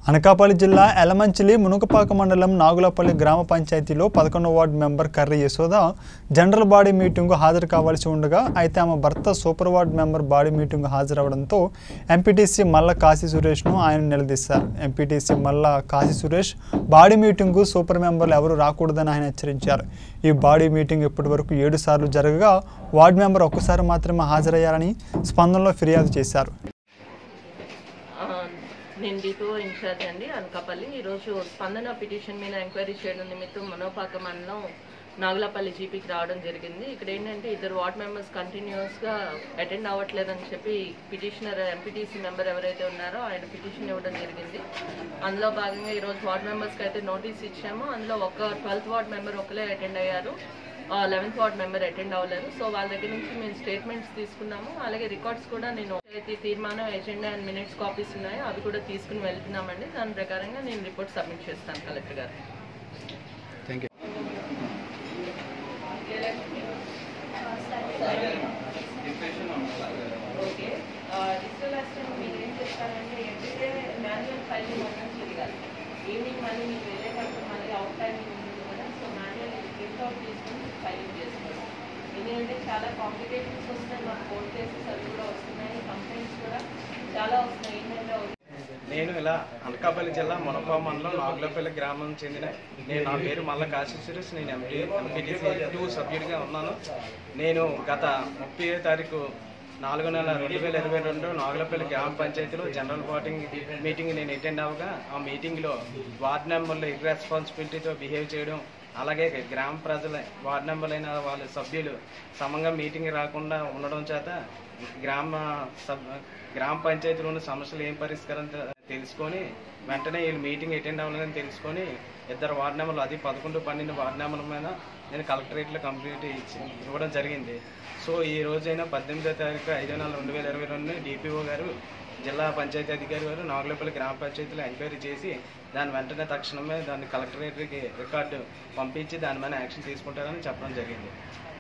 అనకాపల్లి జిల్లా ఎలమంచిలి మునుకపాక మండలం నాగులపల్లి గ్రామ పంచాయతీలో పదకొండవ ward member Karri Yashoda general body meeting హాజరు కావాల్సి ఉండగా అయితే ఆమె భర్త super ward member body meeting హాజరవడంతో ఎంపీటీసీ మల్ల కాశీ సురేష్ను ఆయన నిలదీశారు MPTC Malla Kashi Suresh body meeting super మెంబర్లు ఎవరు రాకూడదని ఆయన హెచ్చరించారు ఈ బాడీ మీటింగ్ ఇప్పటి వరకు ఏడు సార్లు జరగగా వార్డు మెంబర్ ఒక్కసారి మాత్రమే హాజరయ్యారని స్పందనలో ఫిర్యాదు చేశారు ఆ, నేను డిపో ఇన్ఛార్జ్ అండి అనకాపల్లి ఈరోజు స్పందన పిటిషన్ మీద ఎంక్వైరీ చేయడం నిమిత్తం మనోపాక మండలం నాగులపల్లి జీపీకి రావడం జరిగింది ఇక్కడ ఏంటంటే ఇద్దరు వార్డ్ మెంబర్స్ కంటిన్యూస్గా అటెండ్ అవ్వట్లేదని చెప్పి పిటిషనర్ ఎంపీటీసీ మెంబర్ ఎవరైతే ఉన్నారో ఆయన పిటిషన్ ఇవ్వడం జరిగింది అందులో భాగంగా ఈరోజు వార్డ్ మెంబర్స్కి అయితే నోటీస్ ఇచ్చాము అందులో ఒక ట్వెల్త్ వార్డ్ మెంబర్ ఒకలే అటెండ్ అయ్యారు లెవెన్త్ వార్డ్ మెంబర్ అటెండ్ అవ్వలేదు సో వాళ్ళ దగ్గర నుంచి మేము స్టేట్మెంట్స్ తీసుకున్నాము అలాగే రికార్డ్స్ కూడా నేను అయితే తీర్మానం ఎజెండా అండ్ మినిట్స్ కాపీస్ ఉన్నాయో అవి కూడా తీసుకుని వెళ్తున్నామండి దాని ప్రకారంగా నేను రిపోర్ట్ సబ్మిట్ చేస్తాను కలెక్టర్ గారు thank you okay digital assistant మీరు ఏం చేస్తారంటే ఎవ్రీడే మాన్యువల్ ఫైలింగ్ మొత్తం చేయాలి ఈవినింగ్ మళ్ళీ మీకు వెళ్ళేటప్పుడు మళ్ళీ అవుట్ టైమింగ్ ఉంటుంది కదా సో మాన్యువల్ ప్రింట్ అవుట్ తీసుకొని ఫైలింగ్ చేసుకోవాలి ఎందుకంటే చాలా కాంప్లికేషన్స్ వస్తున్నాయి మాకు కోర్ట్ కేసెస్ అవి కూడా వస్తున్నాయి కంప్లైంట్స్ కూడా చాలా వస్తున్నాయి ఏంటంటే నేను ఇలా అనకాపల్లి జిల్లా మునపా మండలం నాగులపల్లి గ్రామం చెందిన నేను నా పేరు మల్ల కాశీ సురేష్ నేను ఎంపీ ఎంపీటీసీ టూ సభ్యుడిగా ఉన్నాను నేను గత ముప్పై తారీఖు నాలుగు నెల రెండు వేల ఇరవై రెండు నాగులపల్లి గ్రామ పంచాయతీలో జనరల్ బాటింగ్ మీటింగ్ నేను అటెండ్ అవ్వగా ఆ మీటింగ్లో వార్డ్ మెంబర్లు ఇర్రెస్పాన్సిబిలిటీతో బిహేవ్ చేయడం అలాగే గ్రామ ప్రజల వార్డ్ మెంబర్లైన వాళ్ళ సభ్యులు సమంగా మీటింగ్ రాకుండా ఉండడం చేత గ్రామ సబ్ గ్రామ పంచాయతీలోని సమస్యలు ఏం పరిష్కారం తె- తెలుసుకొని వెంటనే వీళ్ళు మీటింగ్ అటెండ్ అవ్వాలని తెలుసుకొని ఇద్దరు వార్డు నెంబర్లు అది పదకొండు పన్నెండు వార్డు నెంబర్ల మీద నేను కలెక్టరేట్లో కంప్లీట్ ఇచ్చి ఇవ్వడం జరిగింది సో ఈ రోజైనా పద్దెనిమిదో తారీఖు ఐదో నెల రెండు వేల ఇరవై రెండు డిపిఓ గారు జిల్లా పంచాయతీ అధికారి గారు నాగులపల్లి గ్రామ పంచాయతీలో ఎంక్వైరీ చేసి దాని వెంటనే తక్షణమే దాన్ని కలెక్టరేట్కి రికార్డు పంపించి దాని మీద యాక్షన్ తీసుకుంటారని చెప్పడం జరిగింది